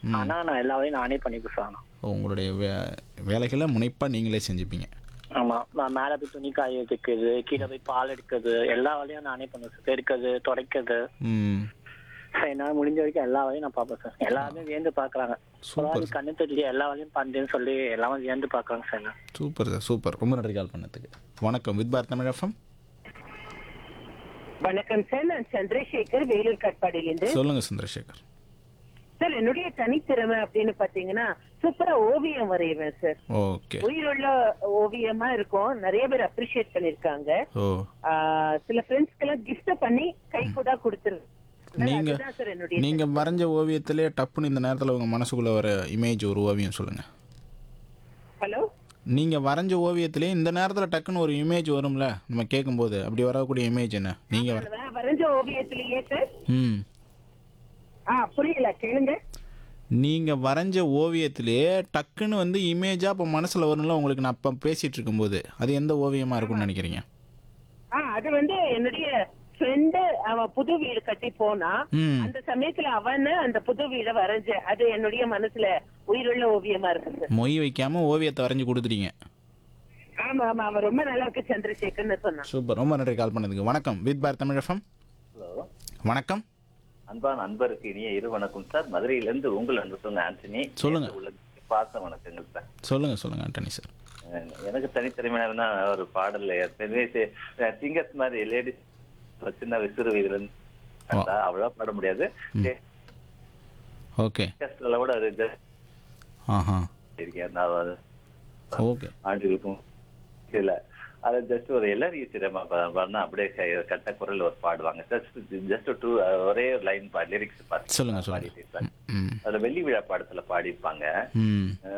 ஆனா நான் எல்லா வேலையும் நானே பண்ணிப்பேன் சார் உங்களுடைய வே வேலைகளை முனைப்பாக நீங்களே செஞ்சுப்பீங்க ஆமா நான் மேல போய் துணி காய வைக்கிறது கீழே போய் பால் எடுக்கிறது எல்லா வேலையும் நானே பண்ணுவேன் சார் பெருக்கிறது துடைக்கிறது ம் சார் என்னால முடிஞ்ச வரைக்கும் எல்லா வேலையும் நான் பார்ப்பேன் சார் எல்லாருமே வியந்து பாக்குறாங்க சூப்பர் நீ கண்ணு தெரியல எல்லா வேலையும் பண்றேன்னு சொல்லி எல்லாமே வியந்து பாக்குறாங்க சார் என்ன. சூப்பர் சார் சூப்பர் ரொம்ப நன்றி கால் பண்ணதுக்கு வணக்கம் வித் பாரத் தமிழ் எஃப்எம் வணக்கம் சார் நான் சந்திரசேகர் வேலூர் கட்பாடியிலிருந்து சொல்லுங்க சந்திரசேகர் சார் என்னுடைய தனித்திறமை அப்படின்னு பாத்தீங்கன்னா சூப்பரா ஓவியம் வரைவேன் சார் ஓகே உயிருள்ள ஓவியமா இருக்கும் நிறைய பேர் அப்ரிஷியேட் பண்ணிருக்காங்க ஓ ஆஹ் சில ஃப்ரெண்ட்ஸ்க்கெல்லாம் gift பண்ணி கை கூட கொடுத்துருவேன் நீங்க அதுதான் சார் என்னுடைய நீங்க வரைஞ்ச ஓவியத்திலே டப்புன்னு இந்த நேரத்தில் உங்க மனசுக்குள்ள வர இமேஜ் ஒரு ஓவியம் சொல்லுங்க ஹலோ நீங்க வரைஞ்ச ஓவியத்திலே இந்த நேரத்தில் டக்குன்னு ஒரு இமேஜ் வரும்ல நம்ம கேட்கும்போது அப்படி வரக்கூடிய இமேஜ் என்ன நீங்க வர வரைஞ்ச ஓவியத்திலேயே சார் ம் ஆ புரியல கேளுங்க நீங்க வரைஞ்ச ஓவியத்திலே டக்குன்னு வந்து இமேஜா இப்போ மனசுல வரும்ல உங்களுக்கு நான் அப்போ பேசிட்டு இருக்கும்போது அது எந்த ஓவியமா இருக்கும்னு நினைக்கிறீங்க ஆ அது வந்து என்னுடைய ஃப்ரெண்டு அவன் புது வீடு கட்டி போனா ம் அந்த சமயத்துல அவன அந்த புது வீட வரைஞ்ச அது என்னுடைய மனசுல உயிருள்ள ஓவியமா இருக்கு சார் மொய் வைக்காம ஓவியத்தை வரைஞ்சு கொடுத்துட்டீங்க ஆமா ஆமா அவன் ரொம்ப நல்லா இருக்கு சந்திரசேகர்னு சொன்னான் சூப்பர் ரொம்ப நன்றி கால் பண்ணதுக்கு வணக்கம் with Bharat Tamil FM hello வணக்கம் அன்பான அன்பருக்கு இனிய இரு வணக்கம் சார் மதுரையிலிருந்து உங்கள் அன்பு சொன்ன ஆண்டனி சொல்லுங்க. உள்ளதுக்கு பாச வணக்கங்கள் சார் சொல்லுங்க சொல்லுங்க ஆண்டனி சார் அஹ் எனக்கு தனித்திறமையான ஒரு பாடல்ல ஏற்கனவே சிங்கர்ஸ் மாதிரி லேடிஸ் சின்ன சிறு வயதுல இருந்து கண்டா அவ்வளவா பாட முடியாது ஓகே சிங்கர்ஸ்ல கூட அது just ஆஹா இருக்கேன் நான் அது ஓகே ஆண்டுகளுக்கும் இல்ல அது ஜஸ்ட் ஒரு எல்லாரையும் சிரம பண்ணா அப்படியே க- கட்ட குரல் ஒரு பாடுவாங்க ஜஸ்ட் ஜஸ்ட் டூ ஒரே ஒரு லைன் லிரிக்ஸ் சொல்லுங்க சொல்லுங்க பாடிட்டு ம் அதுல வெள்ளி விழா பாடத்துல பாடியிருப்பாங்க ம்